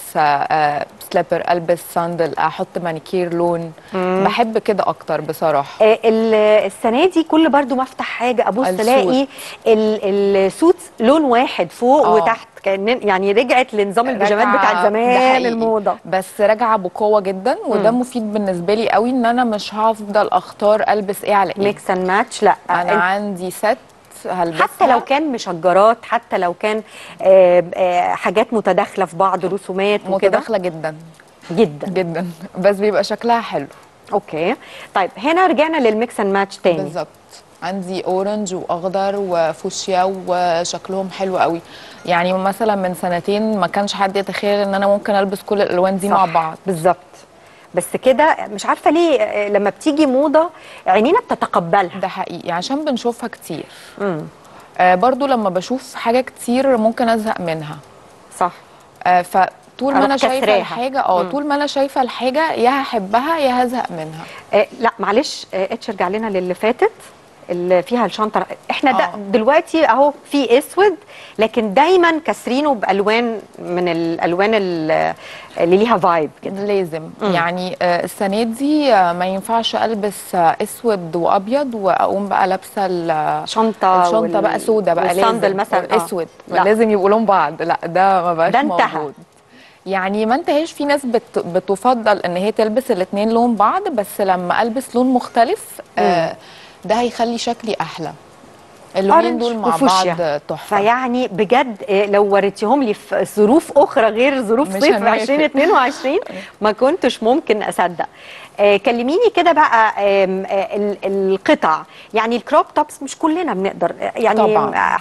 سليبر البس ساندل احط مانيكير لون مم. بحب كده اكتر بصراحه آه، ال- السنه دي كل برضو ما افتح حاجه ابص السوت. الاقي ال- السوت لون واحد فوق آه. وتحت كان يعني رجعت لنظام البيجامات راجعة- بتاع ده زمان حقيقي. الموضه بس راجعه بقوه جدا وده مم. مفيد بالنسبه لي قوي ان انا مش هفضل اختار البس ايه على ايه ميكس اند ماتش لا انا أنت- عندي ست هلبسها حتى لو كان مشجرات حتى لو كان آه، آه، حاجات متداخله في بعض رسومات وكده متداخله جدا جدا جدا بس بيبقى شكلها حلو اوكي طيب هنا رجعنا للميكس اند ماتش تاني بالظبط عندي اورنج واخضر وفوشيا وشكلهم حلو قوي يعني مثلا من سنتين ما كانش حد يتخيل ان انا ممكن البس كل الالوان دي صح، مع بعض بالظبط بس كده مش عارفه ليه آه، لما بتيجي موضه عينينا بتتقبلها ده حقيقي عشان بنشوفها كتير امم آه برضو لما بشوف حاجه كتير ممكن ازهق منها صح آه فطول ما أروح انا شايفه كسراها. الحاجه اه مم. طول ما انا شايفه الحاجه يا هحبها يا هزهق منها آه لا معلش آه اتش ارجع لنا للي فاتت اللي فيها الشنطه احنا ده آه. دلوقتي اهو في اسود لكن دايما كاسرينه بالوان من الالوان ال- اللي ليها فايب كده لازم مم. يعني آه السنه دي آه ما ينفعش البس آه اسود وابيض واقوم بقى لابسه ال- شنطه الشنطه وال- بقى سودا بقى والصندل لازم مثلا آه. اسود لا. لازم يبقوا لون بعض لا ده ما بقاش ده انتهى. موجود يعني ما انتهاش في ناس بت بتفضل ان هي تلبس الاثنين لون بعض بس لما البس لون مختلف آه ده هيخلي شكلي احلى اللونين أورنج دول مع وفوشيا. بعض تحفه فيعني بجد آه، لو وريتيهم لي في ظروف اخرى غير ظروف مش صيف هنوافق. 2022 ما كنتش ممكن اصدق آه، كلميني كده بقى آم، آه، ال- القطع يعني الكروب توبس مش كلنا بنقدر آه، يعني طبعاً. آه،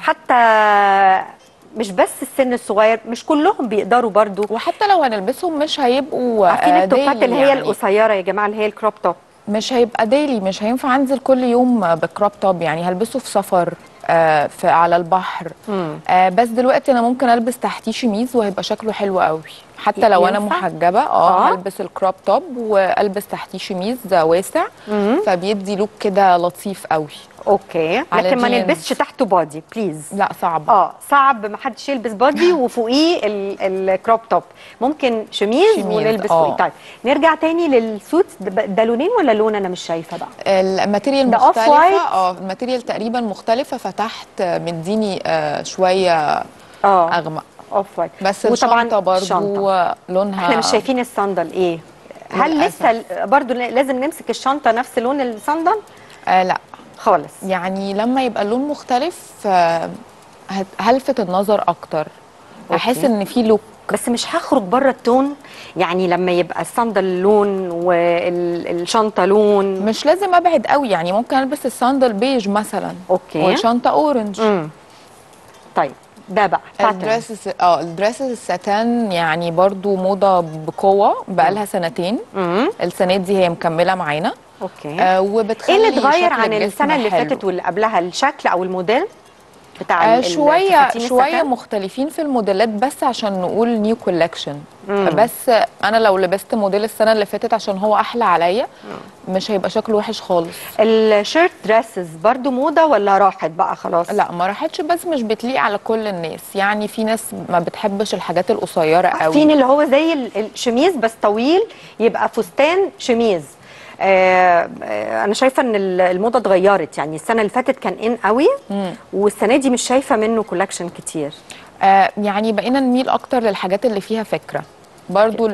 حتى مش بس السن الصغير مش كلهم بيقدروا برضو وحتى لو هنلبسهم مش هيبقوا عارفين آه، التوبات daily اللي هي يعني. القصيره يا جماعه اللي هي الكروب توب مش هيبقى ديلي مش هينفع انزل كل يوم بكروب توب يعني هلبسه في سفر آه في على البحر آه بس دلوقتي انا ممكن البس تحتيه شميز وهيبقى شكله حلو قوي حتى لو انا ينفع؟ محجبه آه. اه هلبس الكروب توب والبس تحتيه شميز واسع مم. فبيدي لوك كده لطيف قوي اوكي على لكن ما جينز. نلبسش تحته بادي بليز لا صعب اه صعب ما حدش يلبس بادي وفوقيه ال- الكروب توب ممكن شميز, شميز، ونلبس آه. فوقيه طيب نرجع تاني للسوت ده ده لونين ولا لون انا مش شايفه بقى الماتيريال ده off مختلفة white؟ اه الماتيريال تقريبا مختلفة فتحت مديني آه شوية اه أغمق اوف وايت بس وطبعاً الشنطة برضو الشنطة. لونها احنا مش شايفين الصندل ايه هل للأسف. لسه ال- برضو لازم نمسك الشنطه نفس لون الصندل آه لا خالص يعني لما يبقى اللون مختلف آه هت- هلفت النظر أكتر أحس أوكي. إن في لوك بس مش هخرج بره التون يعني لما يبقى الصندل لون والشنطه لون مش لازم ابعد قوي يعني ممكن البس الصندل بيج مثلا اوكي والشنطه اورنج امم طيب ده بقى pattern. الدريسز اه الدريسز الساتان يعني برضو موضه بقوه بقالها سنتين امم السنه دي هي مكمله معانا اوكي آه ايه وبتخلي اللي اتغير شكل عن الجسم السنه اللي حلو. فاتت واللي قبلها الشكل او الموديل بتاع آه ال- شويه الفساتين شويه الستان؟ مختلفين في الموديلات بس عشان نقول نيو كولكشن مم. بس انا لو لبست موديل السنه اللي فاتت عشان هو احلى عليا مش هيبقى شكله وحش خالص الشيرت دريسز برضو موضه ولا راحت بقى خلاص لا ما راحتش بس مش بتليق على كل الناس يعني في ناس ما بتحبش الحاجات القصيره قوي عارفين اللي هو زي ال- الشميز بس طويل يبقى فستان شميز آه آه، انا شايفه ان ال- الموضه اتغيرت يعني السنه اللي فاتت كان ان قوي مم. والسنه دي مش شايفه منه كولكشن كتير آه يعني بقينا نميل اكتر للحاجات اللي فيها فكره برضو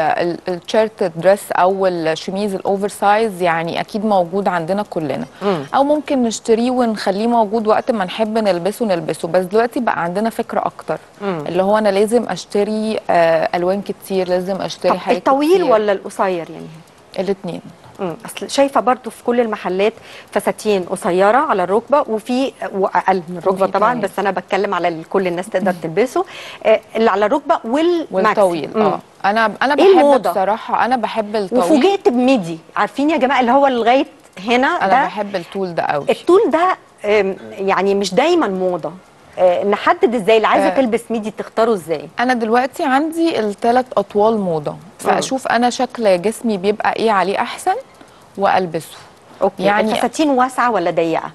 التيشيرت دريس او الشميز الاوفر سايز يعني اكيد موجود عندنا كلنا مم. او ممكن نشتريه ونخليه موجود وقت ما نحب نلبسه نلبسه بس دلوقتي بقى عندنا فكره اكتر مم. اللي هو انا لازم اشتري آه الوان كتير لازم اشتري طب حاجات الطويل كتير. ولا القصير يعني الاثنين مم. اصل شايفه برضو في كل المحلات فساتين قصيره على الركبه وفي واقل من الركبه وفي طبعا طويل. بس انا بتكلم على ال- كل الناس تقدر تلبسه آه اللي على الركبه والماكسي والطويل مم. اه انا انا إيه بحب الموضة؟ بصراحه انا بحب الطويل وفوجئت بميدي عارفين يا جماعه اللي هو لغايه هنا انا ده بحب الطول ده قوي الطول ده آم، يعني مش دايما موضه آه، نحدد ازاي اللي عايزه آه. تلبس ميدي تختاره ازاي انا دلوقتي عندي الثلاث اطوال موضه فاشوف انا شكل جسمي بيبقى ايه عليه احسن والبسه اوكي يعني- يعني الفساتين واسعه ولا ضيقه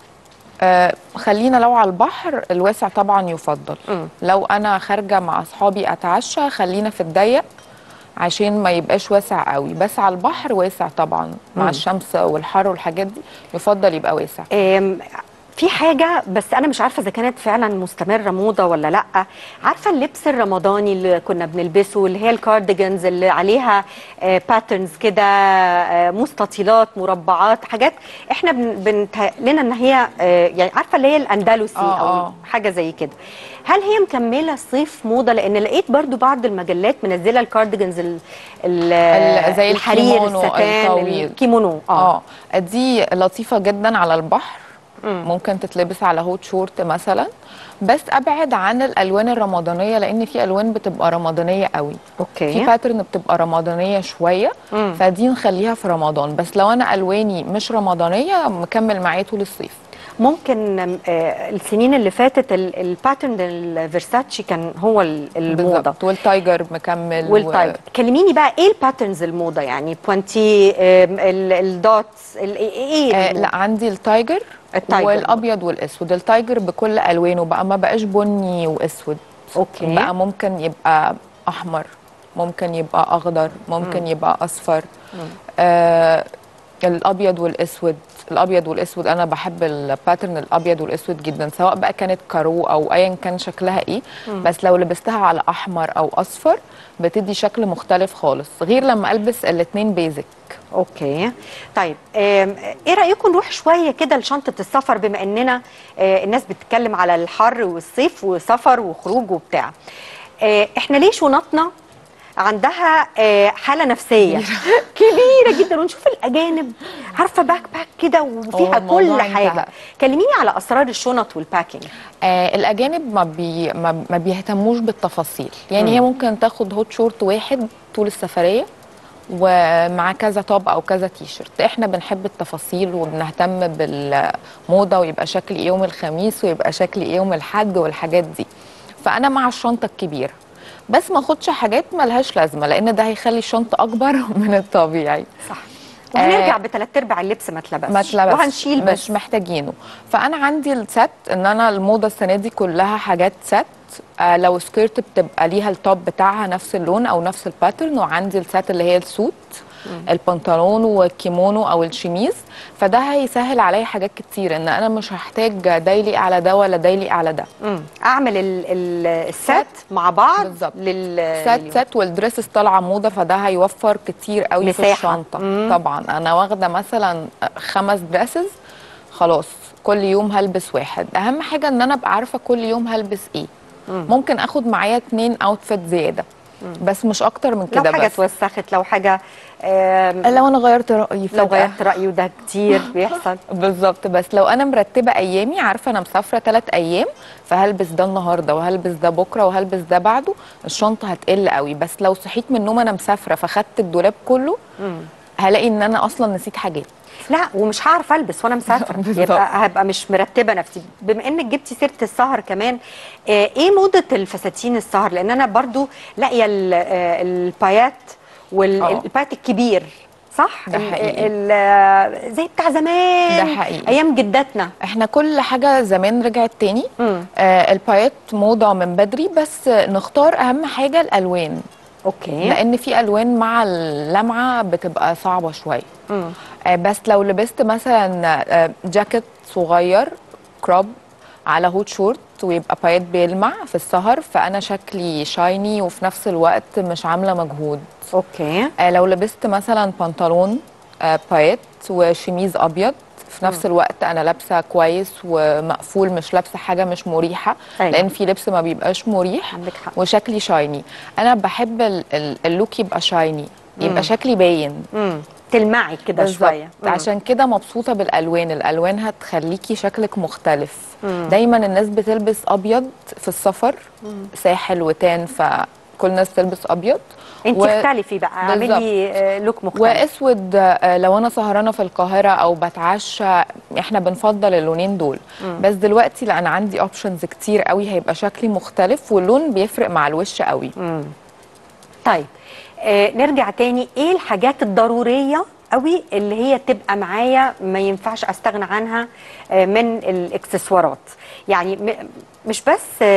آه خلينا لو على البحر الواسع طبعا يفضل مم. لو انا خارجه مع اصحابي اتعشى خلينا في الضيق عشان ما يبقاش واسع قوي بس على البحر واسع طبعا مع مم. الشمس والحر والحاجات دي يفضل يبقى واسع آم، في حاجة بس أنا مش عارفة إذا كانت فعلا مستمرة موضة ولا لأ عارفة اللبس الرمضاني اللي كنا بنلبسه اللي هي الكارديجنز اللي عليها باترنز كده آه، مستطيلات مربعات حاجات احنا بن- بنتهيأ لنا ان هي آه، يعني عارفه اللي هي الاندلسي آه، او آه. حاجه زي كده هل هي مكمله صيف موضه لان لقيت برضو بعض المجلات منزله الكارديجنز ال ال ال- زي الحرير الكيمونو الستان الطويل. الكيمونو اه, اه دي لطيفه جدا على البحر مم. ممكن تتلبس على هوت شورت مثلا بس ابعد عن الالوان الرمضانيه لان في الوان بتبقى رمضانيه قوي اوكي في باترن بتبقى رمضانيه شويه مم. فدي نخليها في رمضان بس لو انا الواني مش رمضانيه مكمل معايا طول الصيف ممكن آه، السنين اللي فاتت ال- الباترن الفيرساتشي كان هو ال- الموضه بالظبط والتايجر مكمل والتايب كلميني بقى ايه الباترنز الموضه يعني بوانتي آم، ال- الدوتس ال- ايه ايه آه الموضة؟ لا عندي التايجر التايجر والابيض والاسود التايجر بكل الوانه بقى ما بقاش بني واسود اوكي بقى ممكن يبقى احمر ممكن يبقى اخضر ممكن مم. يبقى اصفر آه الابيض والاسود الابيض والاسود انا بحب الباترن الابيض والاسود جدا سواء بقى كانت كارو او ايا كان شكلها ايه مم. بس لو لبستها على احمر او اصفر بتدي شكل مختلف خالص غير لما البس الاتنين بيزك اوكي طيب آم، ايه رايكم نروح شويه كده لشنطه السفر بما اننا آه، الناس بتتكلم على الحر والصيف وسفر وخروج وبتاع آه، احنا ليه شنطنا عندها آه، حاله نفسيه كبيره جدا ونشوف الاجانب عارفه باك باك كده هو وفيها الموضوع كل انتهى. حاجه كلميني على اسرار الشنط والباكينج آه الاجانب ما, بي ما, ما بيهتموش بالتفاصيل يعني مم. هي ممكن تاخد هوت شورت واحد طول السفريه ومع كذا توب او كذا تي شيرت احنا بنحب التفاصيل وبنهتم بالموضه ويبقى شكل ايه يوم الخميس ويبقى شكل ايه يوم الحد والحاجات دي فانا مع الشنطه الكبيره بس ما اخدش حاجات ملهاش لازمه لان ده هيخلي الشنطه اكبر من الطبيعي صح وهنرجع آه، بثلاث ارباع اللبس ما اتلبسش ما اتلبسش وهنشيل بس مش محتاجينه فانا عندي الست ان انا الموضه السنه دي كلها حاجات ست آه لو سكيرت بتبقى ليها التوب بتاعها نفس اللون او نفس الباترن وعندي الست اللي هي السوت البنطلون والكيمونو او الشميز فده هيسهل عليا حاجات كتير ان انا مش هحتاج ده يليق على ده ولا ده يليق على ده مم. اعمل ال- ال- السات مع بعض بالظبط لل سات لليوم. سات والدريسز طالعه موضه فده هيوفر كتير قوي في مساحة. الشنطه مم. طبعا انا واخده مثلا خمس دريسز خلاص كل يوم هلبس واحد اهم حاجه ان انا ابقى عارفه كل يوم هلبس ايه مم. ممكن اخد معايا اتنين اوتفيت زياده بس مش اكتر من لو كده حاجه بس اتوسخت لو حاجه آم، لو انا غيرت رايي لو فجأة. غيرت رايي وده كتير بيحصل بالظبط بس لو انا مرتبه ايامي عارفه انا مسافره ثلاث ايام فهلبس ده النهارده وهلبس ده بكره وهلبس ده بعده الشنطه هتقل قوي بس لو صحيت من النوم انا مسافره فخدت الدولاب كله مم. هلاقي ان انا اصلا نسيت حاجات لا ومش هعرف البس وانا مسافره بالظبط. يبقى هبقى مش مرتبه نفسي بما انك جبتي سيره السهر كمان آه، ايه موضه الفساتين السهر لان انا برضو لاقيه ال- آه، البايات آه. والبايات الكبير صح ده ال- حقيقي. ال- زي بتاع زمان ده حقيقي. ايام جداتنا احنا كل حاجه زمان رجعت تاني مم. آه البايات موضه من بدري بس نختار اهم حاجه الالوان اوكي لان في الوان مع اللمعه بتبقى صعبه شويه مم. آه، بس لو لبست مثلا آه، جاكيت صغير كروب على هوت شورت ويبقى بايت بيلمع في السهر فانا شكلي شايني وفي نفس الوقت مش عامله مجهود اوكي آه، لو لبست مثلا بنطلون آه، بايت وشميز ابيض في نفس الوقت انا لابسه كويس ومقفول مش لابسه حاجه مش مريحه أيوة. لان في لبس ما بيبقاش مريح عندك حق وشكلي شايني انا بحب ال- ال- اللوك يبقى شايني مم. يبقى شكلي باين مم. تلمعي كده بالظبط. شويه مم. عشان كده مبسوطه بالالوان الالوان هتخليكي شكلك مختلف مم. دايما الناس بتلبس ابيض في السفر ساحل وتان فكل الناس تلبس ابيض انت و- اختلفي بقى اعملي آه، لوك مختلف واسود آه، لو انا سهرانه في القاهره او بتعشى احنا بنفضل اللونين دول مم. بس دلوقتي لا انا عندي اوبشنز كتير قوي هيبقى شكلي مختلف واللون بيفرق مع الوش قوي مم. طيب آه نرجع تاني ايه الحاجات الضروريه قوي اللي هي تبقى معايا ما ينفعش استغنى عنها آه من الاكسسوارات يعني م- مش بس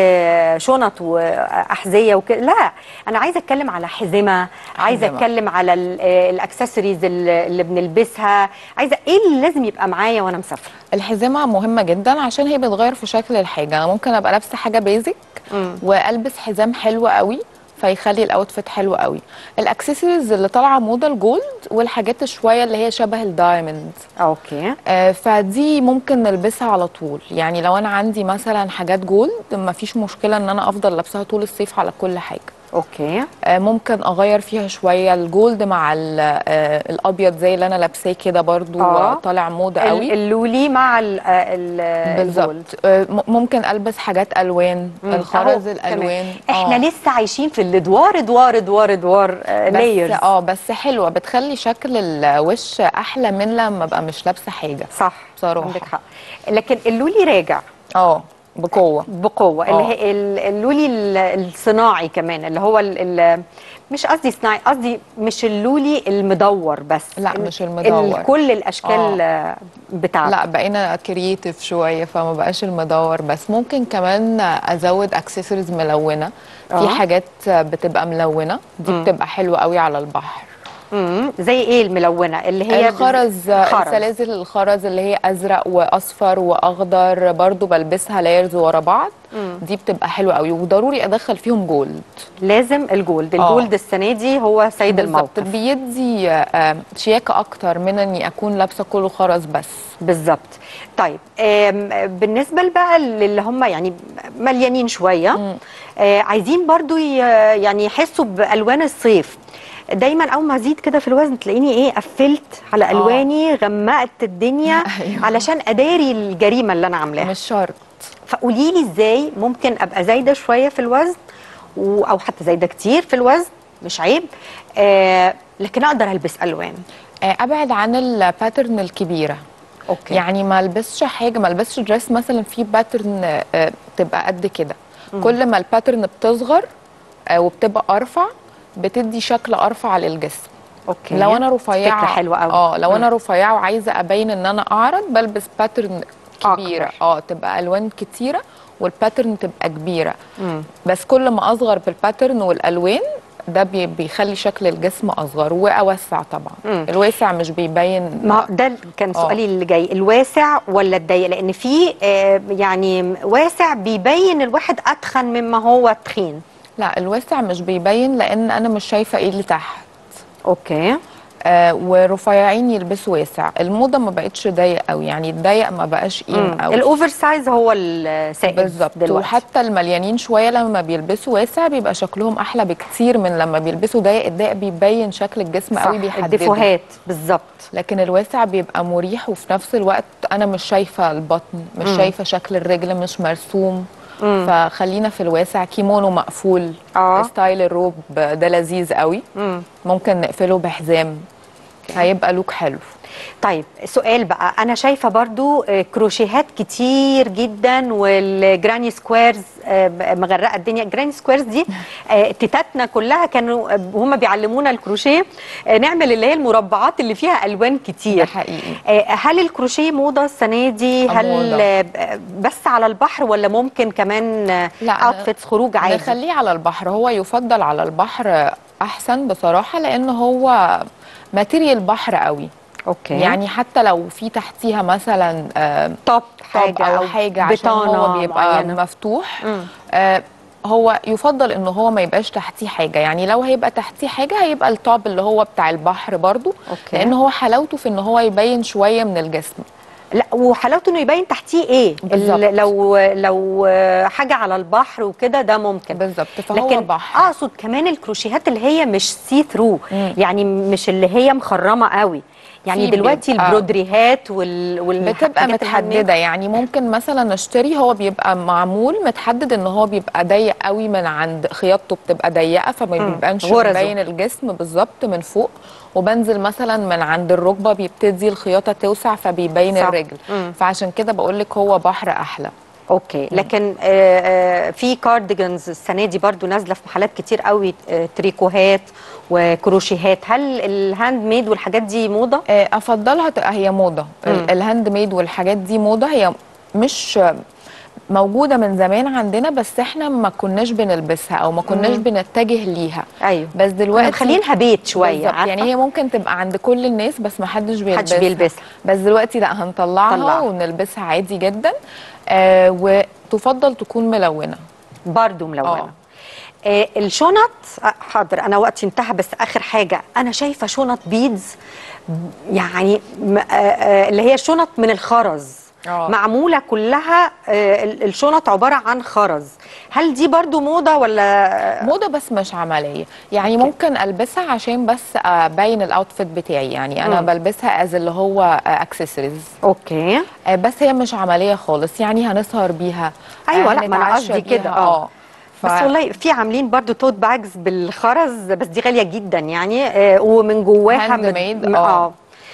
آه شنط واحذيه وكده لا انا عايزه اتكلم على حزمه عايزه حزمة. اتكلم على ال- آه، الاكسسوارز اللي اللي بنلبسها عايزه ايه اللي لازم يبقى معايا وانا مسافره الحزمه مهمه جدا عشان هي بتغير في شكل الحاجه انا ممكن ابقى لابسه حاجه بيزك مم. والبس حزام حلو قوي فيخلي الاوتفيت حلو قوي الاكسسوارز اللي طالعه موضه الجولد والحاجات شويه اللي هي شبه الدايموند اوكي آه، فدي ممكن نلبسها على طول يعني لو انا عندي مثلا حاجات جولد مفيش مشكله ان انا افضل لابسها طول الصيف على كل حاجه اوكي آه، ممكن اغير فيها شويه الجولد مع ال- آه، الابيض زي اللي انا لابساه كده برضو آه. طالع موضه ال- قوي اللولي مع ال ال الجولد. بالظبط آه، م- ممكن البس حاجات الوان مم. الخرز أهو، الالوان تمام. احنا آه. لسه عايشين في الادوار ادوار ادوار ادوار بس لايرز اه بس حلوه بتخلي شكل الوش احلى من لما ابقى مش لابسه حاجه صح بصراحه عندك حق لكن اللولي راجع اه بقوه بقوه اللي آه. هي ال- اللولي ال- الصناعي كمان اللي هو ال ال مش قصدي صناعي قصدي مش اللولي المدور بس لا، ال- مش المدور. ال- كل الاشكال آه. بتاعته لا بقينا كرييتيف شويه فما بقاش المدور بس ممكن كمان ازود اكسسوارز ملونه في آه. حاجات بتبقى ملونه دي مم. بتبقى حلوه قوي على البحر مم. زي ايه الملونه اللي هي الخرز خرز. السلاسل الخرز اللي هي ازرق واصفر واخضر برضو بلبسها لايرز ورا بعض مم. دي بتبقى حلوه قوي وضروري ادخل فيهم جولد لازم الجولد آه. الجولد السنه دي هو سيد بالظبط الموقف بيدي آه، شياكه اكتر من اني اكون لابسه كله خرز بس بالظبط طيب آم، بالنسبه بقى اللي هم يعني مليانين شويه آه، عايزين برضو ي- يعني يحسوا بالوان الصيف دايما اول ما ازيد كده في الوزن تلاقيني ايه قفلت على الواني غمقت الدنيا أيوة. علشان اداري الجريمه اللي انا عاملاها مش شرط فقولي لي ازاي ممكن ابقى زايده شويه في الوزن و- او حتى زايده كتير في الوزن مش عيب آه لكن اقدر البس الوان آه، ابعد عن الباترن الكبيره اوكي يعني ما البسش حاجه ما البسش دريس مثلا فيه باترن آه، تبقى قد كده كل ما الباترن بتصغر آه، وبتبقى ارفع بتدي شكل ارفع للجسم اوكي لو انا رفيعه فكره حلوه قوي اه لو انا مم. رفيعه وعايزه ابين ان انا اعرض بلبس باترن كبيره اه تبقى الوان كتيره والباترن تبقى كبيره مم. بس كل ما اصغر بالباترن والالوان ده بي- بيخلي شكل الجسم اصغر واوسع طبعا مم. الواسع مش بيبين ما ده كان آه. سؤالي اللي جاي الواسع ولا الضيق لان في آه، يعني واسع بيبين الواحد اتخن مما هو تخين لا الواسع مش بيبين لان انا مش شايفه ايه اللي تحت اوكي آه ورفيعين يلبسوا واسع الموضه ما بقتش ضيق قوي يعني الضيق ما بقاش قيم مم. قوي الاوفر سايز هو السائد بالظبط دلوقتي وحتى المليانين شويه لما بيلبسوا واسع بيبقى شكلهم احلى بكتير من لما بيلبسوا ضيق الضيق بيبين شكل الجسم قوي صح بيحدده الديفوهات بالظبط لكن الواسع بيبقى مريح وفي نفس الوقت انا مش شايفه البطن مش مم. شايفه شكل الرجل مش مرسوم مم. فخلينا في الواسع كيمونو مقفول آه. ستايل الروب ده لذيذ قوي مم. ممكن نقفله بحزام هيبقى لوك حلو طيب سؤال بقى انا شايفه برضو آه، كروشيهات كتير جدا والجراني سكويرز آه، مغرقه الدنيا الجراني سكويرز دي آه، تيتاتنا كلها كانوا آه، هم بيعلمونا الكروشيه آه، نعمل اللي هي المربعات اللي فيها الوان كتير ده حقيقي آه، هل الكروشيه موضه السنه دي آه، هل موضة. آه، بس على البحر ولا ممكن كمان لا، اوتفيتس خروج عادي نخليه على البحر هو يفضل على البحر احسن بصراحه لان هو ماتيريال بحر قوي اوكي يعني حتى لو في تحتيها مثلا آه، توب حاجه حاجه او حاجه عشان بطانة هو بيبقى معينة. مفتوح مم. آه هو يفضل ان هو ما يبقاش تحتيه حاجه يعني لو هيبقى تحتيه حاجه هيبقى التوب اللي هو بتاع البحر برضو أوكي. لان هو حلاوته في ان هو يبين شويه من الجسم لا وحلاوته انه يبين تحتيه ايه بالظبط. ال- لو لو حاجه على البحر وكده ده ممكن بالظبط فهو لكن بحر اقصد كمان الكروشيهات اللي هي مش سي ثرو مم. يعني مش اللي هي مخرمه قوي يعني في دلوقتي بيبقى- البرودريهات وال, وال بتبقى متحدده يعني ممكن مثلا نشتري هو بيبقى معمول متحدد ان هو بيبقى ضيق قوي من عند خياطته بتبقى ضيقه فما مم. بيبقاش غرزه. مبين الجسم بالظبط من فوق وبنزل مثلا من عند الركبه بيبتدي الخياطه توسع فبيبين صح. الرجل مم. فعشان كده بقول لك هو بحر احلى اوكي لكن آه آه في كارديجنز السنه دي برضو نازله في محلات كتير قوي آه تريكوهات وكروشيهات هل الهاند ميد والحاجات دي موضه آه، افضلها تبقى هي موضه ال- مم. الهاند ميد والحاجات دي موضه هي مش موجوده من زمان عندنا بس احنا ما كناش بنلبسها او ما كناش مم. بنتجه ليها ايوه بس دلوقتي مخلينها بيت شويه بالظبط. عارفة؟ يعني هي ممكن تبقى عند كل الناس بس ما حدش بيلبسها بيلبسها. بس دلوقتي لا هنطلعها طلعها. ونلبسها عادي جدا آه وتفضل تكون ملونه برضو ملونه آه. آه الشنط آه، حاضر انا وقتي انتهى بس اخر حاجه انا شايفه شنط بيدز يعني م- آه آه اللي هي شنط من الخرز آه. معموله كلها آه ال- الشنط عباره عن خرز هل دي برضو موضه ولا موضه بس مش عمليه يعني ممكن البسها عشان بس ابين الاوتفيت بتاعي يعني انا مم. بلبسها از اللي هو اكسسوارز اوكي بس هي مش عمليه خالص يعني هنسهر بيها ايوه آه، لا ما انا هنتعشى قصدي كده بيها. اه ف- بس والله في عاملين برضو توت باجز بالخرز بس دي غاليه جدا يعني آه ومن جواها هاند مد- ميد، م- آه.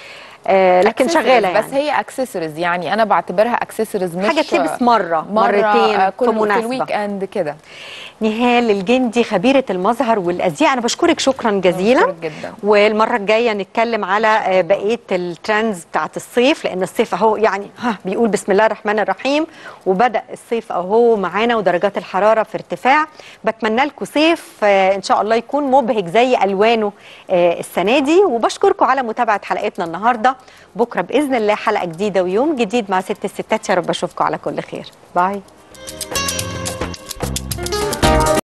آه لكن accessories، شغاله يعني بس هي اكسسوارز يعني انا بعتبرها اكسسوارز مش حاجه تلبس مره, مرة مرتين آه، في كل في مناسبه الويك اند كده نهال الجندي خبيره المظهر والازياء انا بشكرك شكرا جزيلا بشكرك جدا. والمره الجايه نتكلم على آه، بقيه الترندز بتاعت الصيف لان الصيف اهو يعني ها بيقول بسم الله الرحمن الرحيم وبدا الصيف اهو معانا ودرجات الحراره في ارتفاع بتمنى لكم صيف آه، ان شاء الله يكون مبهج زي الوانه آه، السنه دي وبشكركم على متابعه حلقتنا النهارده بكره باذن الله حلقه جديده ويوم جديد مع ست الستات يا رب اشوفكم على كل خير باي